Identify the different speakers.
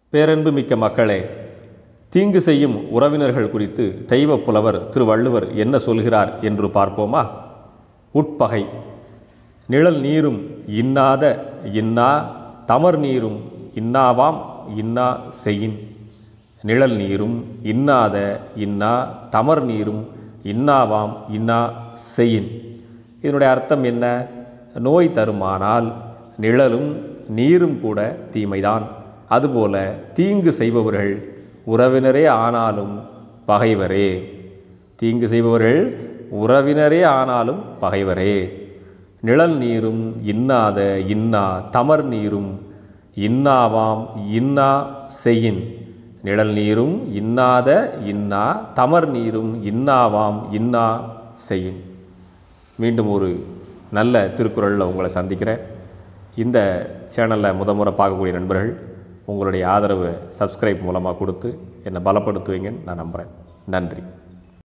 Speaker 1: பேரன்பு மிக்க மக்களே தீங்கு செய்யும் உறவினர்கள் குறித்து தெய்வப் புலவர் திருவள்ளுவர் என்ன சொல்கிறார் என்று பார்ப்போமா உட்பகை நிழல் நீரும் இன்னாத இன்னா தமர் நீரும் இன்னாவாம் இன்னா செய்யின் நிழல் நீரும் இன்னாத இன்னா தமர் நீரும் இன்னாவாம் இன்னா செய்யின் இதனுடைய அர்த்தம் என்ன நோய் தருமானால் நிழலும் நீரும் கூட தீமைதான் அதுபோல தீங்கு செய்பவர்கள் உறவினரே ஆனாலும் பகைவரே தீங்கு செய்பவர்கள் உறவினரே ஆனாலும் பகைவரே நிழல் நீரும் இன்னாத இன்னா தமர் நீரும் இன்னாவாம் இன்னா செய்யின் நிழல் நீரும் இன்னாத இன்னா தமர் நீரும் இன்னாவாம் இன்னா செய்யின் மீண்டும் ஒரு நல்ல திருக்குறளில் உங்களை சந்திக்கிறேன் இந்த சேனலில் முத முறை பார்க்கக்கூடிய நண்பர்கள் உங்களுடைய ஆதரவை சப்ஸ்கிரைப் மூலமாக கொடுத்து என்னை பலப்படுத்துவீங்கன்னு நான் நம்புகிறேன் நன்றி